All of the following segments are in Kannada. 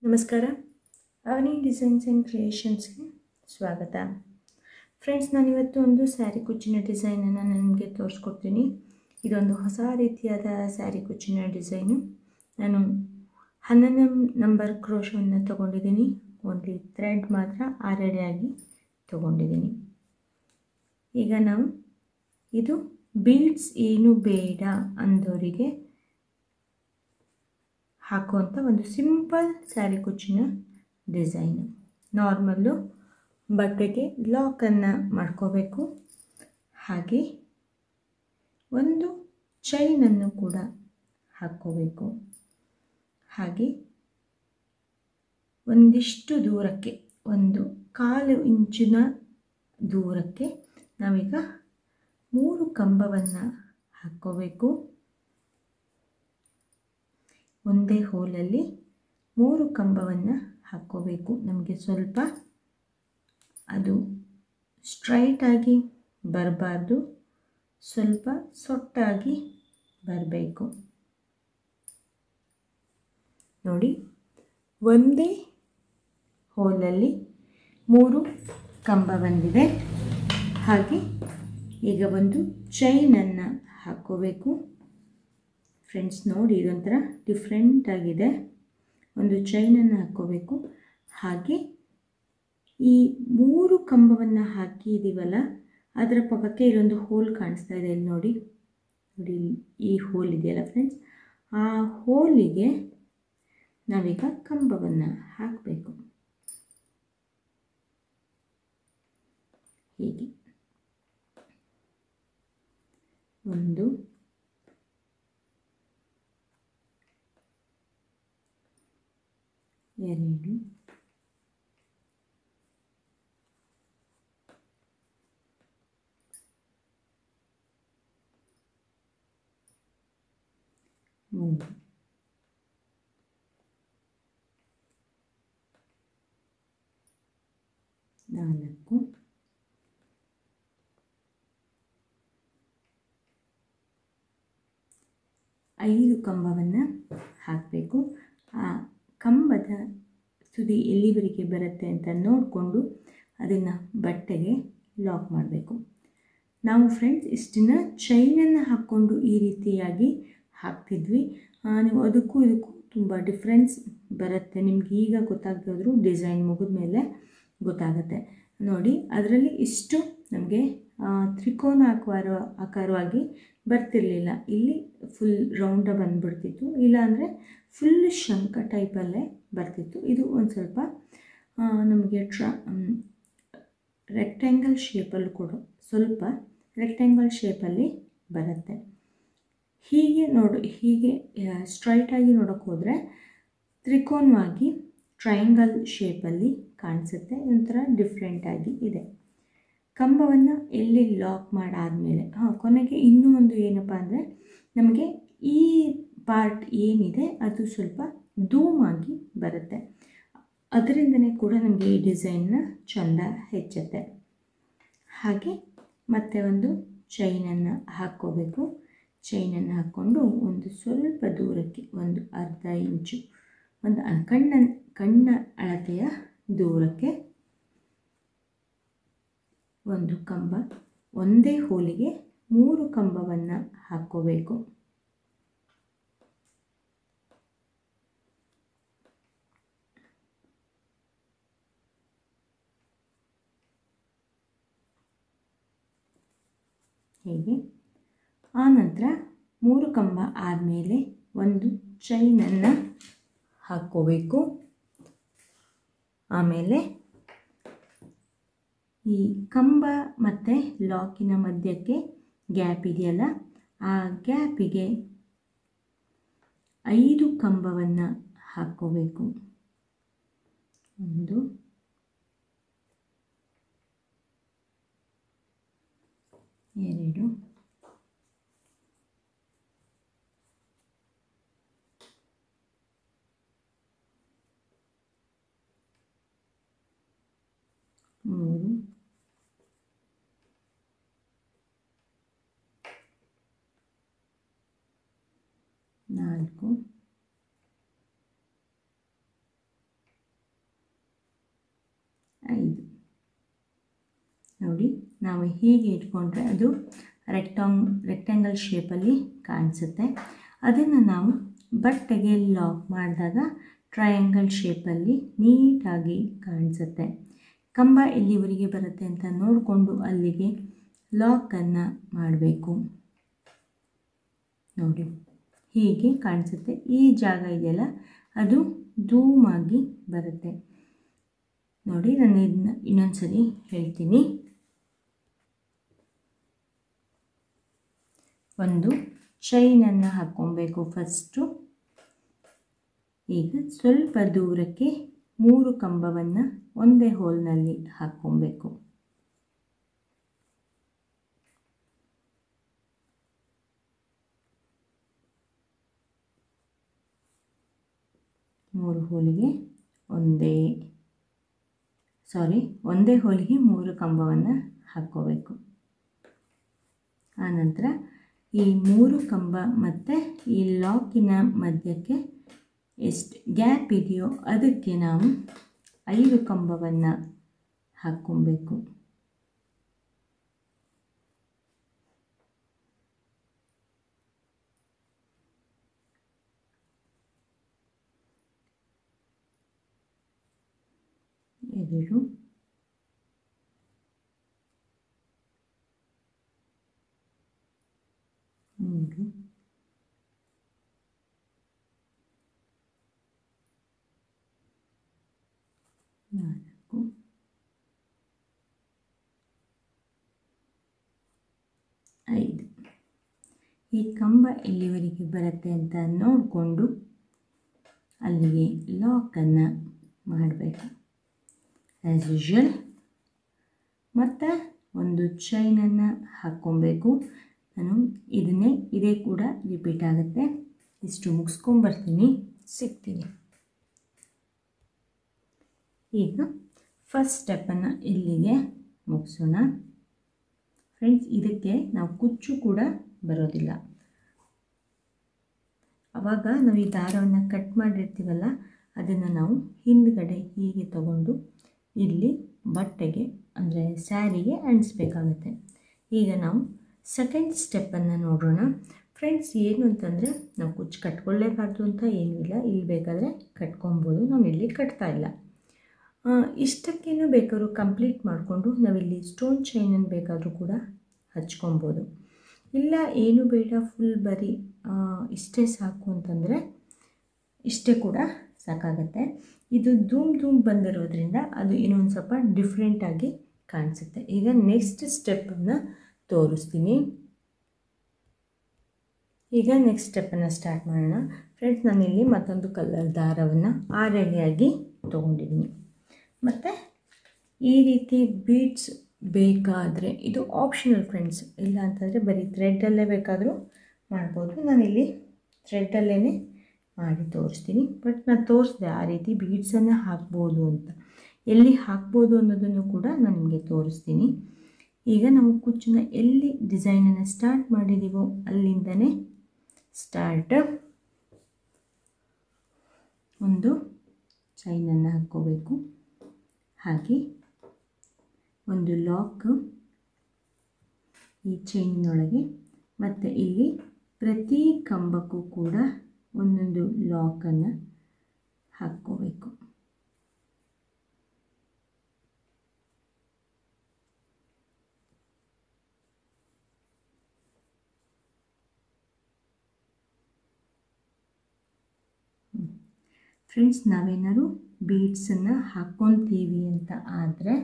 ನಮಸ್ಕಾರ ಅವನಿ ಡಿಸೈನ್ಸ್ ಆ್ಯಂಡ್ ಕ್ರಿಯೇಷನ್ಸ್ಗೆ ಸ್ವಾಗತ ಫ್ರೆಂಡ್ಸ್ ನಾನಿವತ್ತು ಒಂದು ಸ್ಯಾರಿ ಕುಚ್ಚಿನ ಡಿಸೈನನ್ನು ನಿಮಗೆ ತೋರಿಸ್ಕೊಡ್ತೀನಿ ಇದೊಂದು ಹೊಸ ರೀತಿಯಾದ ಸ್ಯಾರಿ ಕುಚ್ಚಿನ ಡಿಸೈನು ನಾನು ಹನ್ನೊಂದು ನಂಬರ್ ಕ್ರೋಶವನ್ನು ತೊಗೊಂಡಿದ್ದೀನಿ ಓನ್ಲಿ ಥ್ರೆಡ್ ಮಾತ್ರ ಆಗಿ ತೊಗೊಂಡಿದ್ದೀನಿ ಈಗ ನಾವು ಇದು ಬೀಡ್ಸ್ ಏನು ಬೇಡ ಅಂದವರಿಗೆ ಹಾಕುವಂಥ ಒಂದು ಸಿಂಪಲ್ ಸ್ಯಾರಿ ಕುಚ್ಚಿನ ಡಿಸೈನು ನಾರ್ಮಲ್ಲು ಬಟ್ಟೆಗೆ ಲಾಕನ್ನು ಮಾಡ್ಕೋಬೇಕು ಹಾಗೆ ಒಂದು ಚೈನನ್ನು ಕೂಡ ಹಾಕ್ಕೋಬೇಕು ಹಾಗೆ ಒಂದಿಷ್ಟು ದೂರಕ್ಕೆ ಒಂದು ಕಾಲು ಇಂಚಿನ ದೂರಕ್ಕೆ ನಾವೀಗ ಮೂರು ಕಂಬವನ್ನು ಹಾಕ್ಕೋಬೇಕು ಒಂದೇ ಹೋಲಲ್ಲಿ ಮೂರು ಕಂಬವನ್ನು ಹಾಕ್ಕೋಬೇಕು ನಮಗೆ ಸ್ವಲ್ಪ ಅದು ಸ್ಟ್ರೈಟಾಗಿ ಬರಬಾರ್ದು ಸ್ವಲ್ಪ ಸೊಟ್ಟಾಗಿ ಬರಬೇಕು ನೋಡಿ ಒಂದೇ ಹೋಲಲ್ಲಿ ಮೂರು ಕಂಬ ಬಂದಿದೆ ಹಾಗೆ ಈಗ ಒಂದು ಚೈನನ್ನು ಹಾಕ್ಕೋಬೇಕು ಫ್ರೆಂಡ್ಸ್ ನೋಡಿ ಇದೊಂಥರ ಡಿಫ್ರೆಂಟ್ ಆಗಿದೆ ಒಂದು ಚೈನನ್ನು ಹಾಕ್ಕೋಬೇಕು ಹಾಗೆ ಈ ಮೂರು ಕಂಬವನ್ನು ಹಾಕಿದ್ದೀವಲ್ಲ ಅದರ ಪಕ್ಕಕ್ಕೆ ಇಲ್ಲೊಂದು ಹೋಲ್ ಕಾಣಿಸ್ತಾ ಇದೆ ಇಲ್ಲಿ ನೋಡಿ ನೋಡಿ ಈ ಹೋಲ್ ಇದೆಯಲ್ಲ ಫ್ರೆಂಡ್ಸ್ ಆ ಹೋಲಿಗೆ ನಾವೀಗ ಕಂಬವನ್ನು ಹಾಕಬೇಕು ಹೀಗೆ ಒಂದು ಎರಡು ಮೂರು ನಾಲ್ಕು ಐದು ಕಂಬವನ್ನು ಹಾಕಬೇಕು ಆ ಕಂಬದ ತುದಿ ಎಲ್ಲಿವರೆಗೆ ಬರುತ್ತೆ ಅಂತ ನೋಡಿಕೊಂಡು ಅದನ್ನು ಬಟ್ಟೆಗೆ ಲಾಕ್ ಮಾಡಬೇಕು ನಾವು ಫ್ರೆಂಡ್ಸ್ ಇಷ್ಟನ್ನು ಚೈನನ್ನು ಹಾಕ್ಕೊಂಡು ಈ ರೀತಿಯಾಗಿ ಹಾಕ್ತಿದ್ವಿ ನೀವು ಅದಕ್ಕೂ ಇದಕ್ಕೂ ತುಂಬ ಡಿಫ್ರೆನ್ಸ್ ಬರುತ್ತೆ ನಿಮ್ಗೆ ಈಗ ಗೊತ್ತಾಗ್ತಿದ್ರು ಡಿಸೈನ್ ಮುಗಿದ ಮೇಲೆ ಗೊತ್ತಾಗುತ್ತೆ ನೋಡಿ ಅದರಲ್ಲಿ ಇಷ್ಟು ನಮಗೆ ತ್ರಿಕೋನ ಆಕಾರ ಆಕಾರವಾಗಿ ಬರ್ತಿರಲಿಲ್ಲ ಇಲ್ಲಿ ಫುಲ್ ರೌಂಡ ಬಂದುಬಿಡ್ತಿತ್ತು ಇಲ್ಲಾಂದರೆ ಫುಲ್ ಶಂಕ ಟೈಪಲ್ಲೇ ಬರ್ತಿತ್ತು ಇದು ಒಂದು ಸ್ವಲ್ಪ ನಮಗೆ ಟ್ರಾ ರೆಕ್ಟ್ಯಾಂಗಲ್ ಶೇಪಲ್ಲಿ ಕೊಡು ಸ್ವಲ್ಪ ರೆಕ್ಟ್ಯಾಂಗಲ್ ಶೇಪಲ್ಲಿ ಬರುತ್ತೆ ಹೀಗೆ ನೋಡು ಹೀಗೆ ಸ್ಟ್ರೈಟಾಗಿ ನೋಡೋಕ್ಕೆ ಹೋದರೆ ತ್ರಿಕೋನವಾಗಿ ಟ್ರಯಾಂಗಲ್ ಶೇಪಲ್ಲಿ ಕಾಣಿಸುತ್ತೆ ಒಂಥರ ಡಿಫ್ರೆಂಟಾಗಿ ಇದೆ ಕಂಬವನ್ನು ಎಲ್ಲಿ ಲಾಕ್ ಮಾಡಾದಮೇಲೆ ಹಾಂ ಕೊನೆಗೆ ಇನ್ನೂ ಒಂದು ಏನಪ್ಪ ಅಂದರೆ ನಮಗೆ ಈ ಪಾರ್ಟ್ ಏನಿದೆ ಅದು ಸ್ವಲ್ಪ ಧೂಮಾಗಿ ಬರುತ್ತೆ ಅದರಿಂದನೇ ಕೂಡ ನಮಗೆ ಈ ಡಿಸೈನ್ನ ಚಂದ ಹೆಚ್ಚುತ್ತೆ ಹಾಗೆ ಮತ್ತೆ ಒಂದು ಚೈನನ್ನು ಹಾಕ್ಕೋಬೇಕು ಚೈನನ್ನು ಹಾಕ್ಕೊಂಡು ಒಂದು ಸ್ವಲ್ಪ ದೂರಕ್ಕೆ ಒಂದು ಅರ್ಧ ಇಂಚು ಒಂದು ಕಣ್ಣ ಕಣ್ಣ ಅಳತೆಯ ದೂರಕ್ಕೆ ಒಂದು ಕಂಬ ಒಂದೇ ಹೋಲಿಗೆ ಮೂರು ಕಂಬವನ್ನು ಹಾಕ್ಕೋಬೇಕು ಹೀಗೆ ಆನಂತರ ಮೂರು ಕಂಬ ಆದಮೇಲೆ ಒಂದು ಚೈನನ್ನು ಹಾಕ್ಕೋಬೇಕು ಆಮೇಲೆ ಈ ಕಂಬ ಮತ್ತು ಲಾಕಿನ ಮಧ್ಯಕ್ಕೆ ಗ್ಯಾಪ್ ಇದೆಯಲ್ಲ ಆ ಗ್ಯಾಪಿಗೆ ಐದು ಕಂಬವನ್ನು ಹಾಕ್ಕೋಬೇಕು ಒಂದು ಎರಡು ಮೂರು ನಾಲ್ಕು ನೋಡಿ ನಾವು ಹೀಗೆ ಇಟ್ಕೊಂಡ್ರೆ ಅದು ರೆಕ್ಟಾಂಗ್ ರೆಕ್ಟ್ಯಾಂಗಲ್ ಶೇಪಲ್ಲಿ ಕಾಣಿಸುತ್ತೆ ಅದನ್ನು ನಾವು ಬಟ್ಟೆಗೆ ಲಾಕ್ ಮಾಡಿದಾಗ ಟ್ರಯಾಂಗಲ್ ಶೇಪಲ್ಲಿ ನೀಟಾಗಿ ಕಾಣಿಸುತ್ತೆ ಕಂಬ ಎಲ್ಲಿವರೆಗೆ ಬರುತ್ತೆ ಅಂತ ನೋಡಿಕೊಂಡು ಅಲ್ಲಿಗೆ ಲಾಕನ್ನು ಮಾಡಬೇಕು ನೋಡಿ ಹೀಗೆ ಕಾಣಿಸುತ್ತೆ ಈ ಜಾಗ ಇದೆಯಲ್ಲ ಅದು ಧೂಮಾಗಿ ಬರುತ್ತೆ ನೋಡಿ ನಾನು ಇದನ್ನ ಇನ್ನೊಂದು ಸರಿ ಹೇಳ್ತೀನಿ ಒಂದು ಚೈನನ್ನು ಹಾಕ್ಕೊಬೇಕು ಫಸ್ಟು ಈಗ ಸ್ವಲ್ಪ ದೂರಕ್ಕೆ ಮೂರು ಕಂಬವನ್ನು ಒಂದೇ ಹೋಲ್ನಲ್ಲಿ ಹಾಕ್ಕೊಬೇಕು ಮೂರು ಹೋಲಿಗೆ ಒಂದೇ ಸಾರಿ ಒಂದೇ ಹೋಲಿಗೆ ಮೂರು ಕಂಬವನ್ನು ಹಾಕ್ಕೋಬೇಕು ಆನಂತರ ಈ ಮೂರು ಕಂಬ ಮತ್ತು ಈ ಲಾಕಿನ ಮಧ್ಯಕ್ಕೆ ಎಷ್ಟು ಗ್ಯಾಪ್ ಇದೆಯೋ ಅದಕ್ಕೆ ನಾವು ಐದು ಕಂಬವನ್ನು ಹಾಕ್ಕೊಬೇಕು ಎರಡು ಮೂರು ನಾಲ್ಕು ಐದು ಈ ಕಂಬ ಎಲ್ಲಿವರೆಗೆ ಬರುತ್ತೆ ಅಂತ ನೋಡಿಕೊಂಡು ಅಲ್ಲಿಗೆ ಲಾಕನ್ನು ಮಾಡಬೇಕು ಆ್ಯಸ್ ಯೂಶ್ವಲ್ ಮತ್ತು ಒಂದು ಚೈನನ್ನು ಹಾಕ್ಕೊಬೇಕು ನಾನು ಇದನ್ನೇ ಇದೇ ಕೂಡ ರಿಪೀಟ್ ಆಗುತ್ತೆ ಇಷ್ಟು ಮುಗಿಸ್ಕೊಂಬರ್ತೀನಿ ಸಿಗ್ತೀನಿ ಈಗ ಫಸ್ಟ್ ಸ್ಟೆಪ್ಪನ್ನು ಇಲ್ಲಿಗೆ ಮುಗಿಸೋಣ ಫ್ರೆಂಡ್ಸ್ ಇದಕ್ಕೆ ನಾವು ಕುಚ್ಚು ಕೂಡ ಬರೋದಿಲ್ಲ ಆವಾಗ ನಾವು ಈ ದಾರವನ್ನು ಕಟ್ ಮಾಡಿರ್ತೀವಲ್ಲ ಅದನ್ನು ನಾವು ಹಿಂದ್ಗಡೆ ಹೀಗೆ ತಗೊಂಡು ಇಲ್ಲಿ ಬಟ್ಟೆಗೆ ಅಂದರೆ ಸ್ಯಾರಿಗೆ ಅಂಟಿಸ್ಬೇಕಾಗತ್ತೆ ಈಗ ನಾವು ಸೆಕೆಂಡ್ ಸ್ಟೆಪ್ಪನ್ನು ನೋಡೋಣ ಫ್ರೆಂಡ್ಸ್ ಏನು ಅಂತಂದರೆ ನಾವು ಕುಚ್ಚು ಕಟ್ಕೊಳ್ಳೇಬಾರ್ದು ಅಂತ ಏನೂ ಇಲ್ಲ ಇಲ್ಲಿ ಬೇಕಾದರೆ ಕಟ್ಕೊಬೋದು ನಾವು ಇಲ್ಲಿ ಕಟ್ತಾ ಇಲ್ಲ ಇಷ್ಟಕ್ಕೇನು ಬೇಕಾದ್ರೂ ಕಂಪ್ಲೀಟ್ ಮಾಡಿಕೊಂಡು ನಾವಿಲ್ಲಿ ಸ್ಟೋನ್ ಚೈನನ್ನು ಬೇಕಾದರೂ ಕೂಡ ಹಚ್ಕೊಬೋದು ಇಲ್ಲ ಏನು ಬೇಡ ಫುಲ್ ಬರೀ ಇಷ್ಟೇ ಸಾಕು ಅಂತಂದರೆ ಇಷ್ಟೇ ಕೂಡ ಸಾಕಾಗತ್ತೆ ಇದು ಧೂಮ್ ಧೂಮ್ ಬಂದಿರೋದ್ರಿಂದ ಅದು ಇನ್ನೊಂದು ಸ್ವಲ್ಪ ಡಿಫ್ರೆಂಟಾಗಿ ಕಾಣಿಸುತ್ತೆ ಈಗ ನೆಕ್ಸ್ಟ್ ಸ್ಟೆಪ್ಪನ್ನು ತೋರಿಸ್ತೀನಿ ಈಗ ನೆಕ್ಸ್ಟ್ ಸ್ಟೆಪ್ಪನ್ನು ಸ್ಟಾರ್ಟ್ ಮಾಡೋಣ ಫ್ರೆಂಡ್ಸ್ ನಾನಿಲ್ಲಿ ಮತ್ತೊಂದು ಕಲರ್ ದಾರವನ್ನು ಆರೆಳೆಯಾಗಿ ತೊಗೊಂಡಿದ್ದೀನಿ ಮತ್ತು ಈ ರೀತಿ ಬೀಡ್ಸ್ ಬೇಕಾದರೆ ಇದು ಆಪ್ಷನಲ್ ಫ್ರೆಂಡ್ಸ್ ಇಲ್ಲ ಅಂತಂದರೆ ಬರೀ ಥ್ರೆಡ್ಡಲ್ಲೇ ಬೇಕಾದರೂ ಮಾಡ್ಬೋದು ನಾನಿಲ್ಲಿ ಥ್ರೆಡ್ಡಲ್ಲೇ ಮಾಡಿ ತೋರಿಸ್ತೀನಿ ಬಟ್ ನಾನು ತೋರಿಸಿದೆ ಆ ರೀತಿ ಬೀಡ್ಸನ್ನು ಹಾಕ್ಬೋದು ಅಂತ ಎಲ್ಲಿ ಹಾಕ್ಬೋದು ಅನ್ನೋದನ್ನು ಕೂಡ ನಾನು ನಿಮಗೆ ತೋರಿಸ್ತೀನಿ ಈಗ ನಾವು ಕುಚ್ಚನ್ನ ಎಲ್ಲಿ ಡಿಸೈನನ್ನು ಸ್ಟಾರ್ಟ್ ಮಾಡಿದ್ದೀವೋ ಅಲ್ಲಿಂದನೇ ಸ್ಟಾರ್ಟ್ ಒಂದು ಚೈನನ್ನು ಹಾಕ್ಕೋಬೇಕು ಹಾಗೆ ಒಂದು ಲಾಕ್ ಈ ಚೈನಿನೊಳಗೆ ಮತ್ತು ಇಲ್ಲಿ ಪ್ರತಿ ಕಂಬಕ್ಕೂ ಕೂಡ ಒಂದೊಂದು ಲಾಕನ್ನು ಹಾಕ್ಕೋಬೇಕು ಫ್ರೆಂಡ್ಸ್ ನಾವೇನಾದ್ರು ಬೀಡ್ಸನ್ನು ಹಾಕ್ಕೊತೀವಿ ಅಂತ ಆದರೆ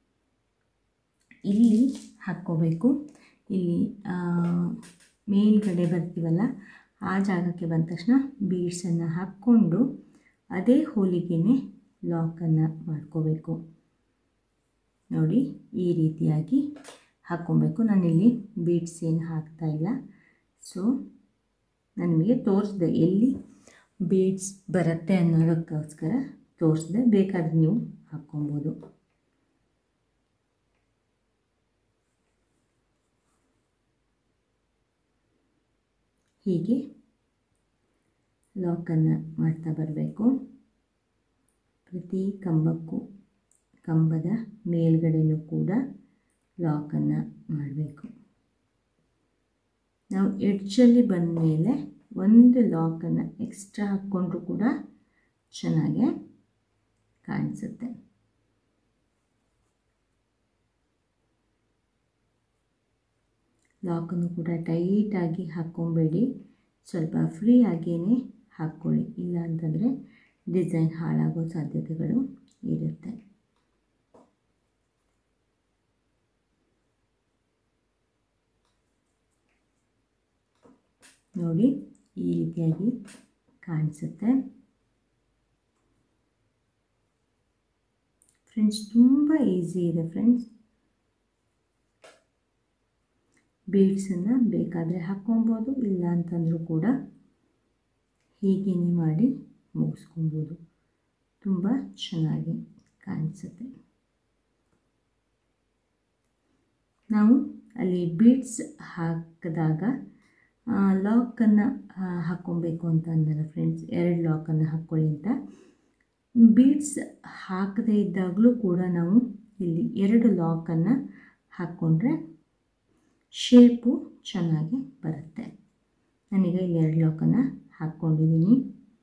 ಇಲ್ಲಿ ಹಾಕ್ಕೋಬೇಕು ಇಲ್ಲಿ ಮೇಲ್ಗಡೆ ಬರ್ತೀವಲ್ಲ ಆ ಜಾಗಕ್ಕೆ ಬಂದ ತಕ್ಷಣ ಬೀಡ್ಸನ್ನು ಹಾಕ್ಕೊಂಡು ಅದೇ ಹೋಲಿಗೆ ಲಾಕನ್ನು ಮಾಡ್ಕೋಬೇಕು ನೋಡಿ ಈ ರೀತಿಯಾಗಿ ಹಾಕ್ಕೊಬೇಕು ನಾನಿಲ್ಲಿ ಬೀಡ್ಸ್ ಏನು ಹಾಕ್ತಾ ಇಲ್ಲ ಸೊ ನಾನು ನಿಮಗೆ ತೋರಿಸ್ದೆ ಎಲ್ಲಿ ಬೀಡ್ಸ್ ಬರುತ್ತೆ ಅನ್ನೋದಕ್ಕೋಸ್ಕರ ತೋರಿಸ್ದೆ ಬೇಕಾದ್ರೆ ನೀವು ಹಾಕ್ಕೊಬೋದು ಹೀಗೆ ಲಾಕನ್ನು ಮಾಡ್ತಾ ಬರಬೇಕು ಪ್ರತಿ ಕಂಬಕ್ಕೂ ಕಂಬದ ಮೇಲ್ಗಡೆನೂ ಕೂಡ ಲಾಕನ್ನು ಮಾಡಬೇಕು ನಾವು ಎಡ್ಜಲ್ಲಿ ಬಂದ ಮೇಲೆ ಒಂದು ಲಾಕನ್ನು ಎಕ್ಸ್ಟ್ರಾ ಹಾಕ್ಕೊಂಡ್ರೂ ಕೂಡ ಚೆನ್ನಾಗೆ ಕಾಣಿಸುತ್ತೆ ಲಾಕನ್ನು ಕೂಡ ಟೈಟಾಗಿ ಹಾಕ್ಕೊಬೇಡಿ ಸ್ವಲ್ಪ ಫ್ರೀ ಆಗಿಯೇ ಹಾಕ್ಕೊಳ್ಳಿ ಇಲ್ಲ ಅಂತಂದರೆ ಡಿಸೈನ್ ಹಾಳಾಗೋ ಸಾಧ್ಯತೆಗಳು ಇರುತ್ತೆ ನೋಡಿ ಈ ರೀತಿಯಾಗಿ ಕಾಣಿಸುತ್ತೆ ಫ್ರೆಂಡ್ಸ್ ತುಂಬ ಈಸಿ ಇದೆ ಫ್ರೆಂಡ್ಸ್ ಬೀಡ್ಸನ್ನು ಬೇಕಾದರೆ ಹಾಕ್ಕೊಬೋದು ಇಲ್ಲ ಅಂತಂದರೂ ಕೂಡ ಹೀಗೇನೆ ಮಾಡಿ ಮುಗಿಸ್ಕೊಬೋದು ತುಂಬ ಚೆನ್ನಾಗಿ ಕಾಣಿಸುತ್ತೆ ನಾವು ಅಲ್ಲಿ ಬೀಡ್ಸ್ ಹಾಕಿದಾಗ ಲಾಕನ್ನು ಹಾಕ್ಕೊಬೇಕು ಅಂತ ಅಂದಲ್ಲ ಫ್ರೆಂಡ್ಸ್ ಎರಡು ಲಾಕನ್ನು ಹಾಕ್ಕೊಳ್ಳಿ ಅಂತ ಬೀಡ್ಸ್ ಹಾಕದೇ ಇದ್ದಾಗಲೂ ಕೂಡ ನಾವು ಇಲ್ಲಿ ಎರಡು ಲಾಕನ್ನು ಹಾಕ್ಕೊಂಡ್ರೆ ಶೇಪು ಚೆನ್ನಾಗಿ ಬರುತ್ತೆ ನಾನೀಗ ಇಲ್ಲಿ ಎರಡು ಲಾಕನ್ನು ಹಾಕ್ಕೊಂಡಿದ್ದೀನಿ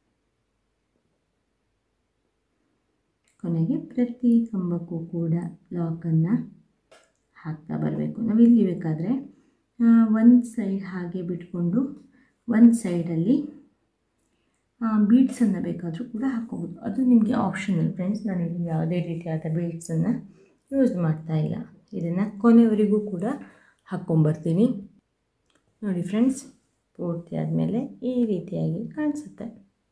ಕೊನೆಗೆ ಪ್ರತಿ ಕಂಬಕ್ಕೂ ಕೂಡ ಲಾಕನ್ನು ಹಾಕ್ತಾ ಬರಬೇಕು ನಾವು ಇಲ್ಲಿ ಬೇಕಾದರೆ ಒಂದು ಸೈಡ್ ಹಾಗೆ ಬಿಟ್ಕೊಂಡು ಒಂದು ಸೈಡಲ್ಲಿ ಬೀಡ್ಸನ್ನು ಬೇಕಾದರೂ ಕೂಡ ಹಾಕ್ಕೋಬೋದು ಅದು ನಿಮಗೆ ಆಪ್ಷನಲ್ ಫ್ರೆಂಡ್ಸ್ ನಾನು ಇಲ್ಲಿ ಯಾವುದೇ ರೀತಿಯಾದ ಬೀಡ್ಸನ್ನು ಯೂಸ್ ಮಾಡ್ತಾ ಇಲ್ಲ ಇದನ್ನು ಕೊನೆಯವರೆಗೂ ಕೂಡ ಹಾಕ್ಕೊಂಬರ್ತೀನಿ ನೋಡಿ ಫ್ರೆಂಡ್ಸ್ ಪೂರ್ತಿ ಆದಮೇಲೆ ಈ ರೀತಿಯಾಗಿ ಕಾಣಿಸುತ್ತೆ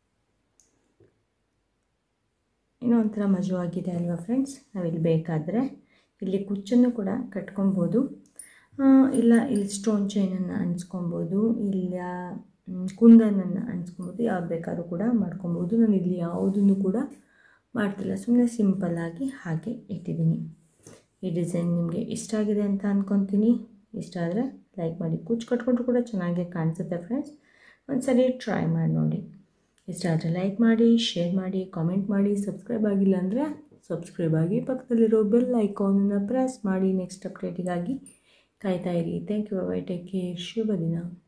ಇನ್ನೂ ಒಂಥರ ಮಜವಾಗಿದೆ ಅಲ್ವಾ ಫ್ರೆಂಡ್ಸ್ ನಾವಿಲ್ಲಿ ಬೇಕಾದರೆ ಇಲ್ಲಿ ಕುಚ್ಚನ್ನು ಕೂಡ ಕಟ್ಕೊಬೋದು ಇಲ್ಲ ಇಲ್ಲಿ ಸ್ಟೋನ್ ಚೈನನ್ನು ಅಂಟಿಸ್ಕೊಬೋದು ಇಲ್ಲ ಕುಂದನನ್ನು ಅಂಟಿಸ್ಕೊಬೋದು ಯಾವ್ದು ಬೇಕಾದ್ರೂ ಕೂಡ ಮಾಡ್ಕೊಬೋದು ನಾನು ಇಲ್ಲಿ ಯಾವುದನ್ನು ಕೂಡ ಮಾಡ್ತಿಲ್ಲ ಸುಮ್ಮನೆ ಸಿಂಪಲ್ಲಾಗಿ ಹಾಗೆ ಇಟ್ಟಿದ್ದೀನಿ ಈ ಡಿಸೈನ್ ನಿಮಗೆ ಇಷ್ಟ ಆಗಿದೆ ಅಂತ ಅಂದ್ಕೊತೀನಿ ಇಷ್ಟ ಆದರೆ ಲೈಕ್ ಮಾಡಿ ಕುಚ್ಚು ಕಟ್ಕೊಂಡ್ರು ಕೂಡ ಚೆನ್ನಾಗಿ ಕಾಣಿಸುತ್ತೆ ಫ್ರೆಂಡ್ಸ್ ಒಂದ್ಸರಿ ಟ್ರೈ ಮಾಡಿ ನೋಡಿ ಇಷ್ಟ ಆದರೆ ಲೈಕ್ ಮಾಡಿ ಶೇರ್ ಮಾಡಿ ಕಾಮೆಂಟ್ ಮಾಡಿ ಸಬ್ಸ್ಕ್ರೈಬ್ ಆಗಿಲ್ಲ ಅಂದರೆ ಸಬ್ಸ್ಕ್ರೈಬ್ ಆಗಿ ಪಕ್ಕದಲ್ಲಿರೋ ಬೆಲ್ ಐಕಾನನ್ನು ಪ್ರೆಸ್ ಮಾಡಿ ನೆಕ್ಸ್ಟ್ ಅಪ್ಡೇಟಿಗಾಗಿ ಕಾಯ್ತಾ ಇರಿ thank you bye take care ಶುಭ ದಿನ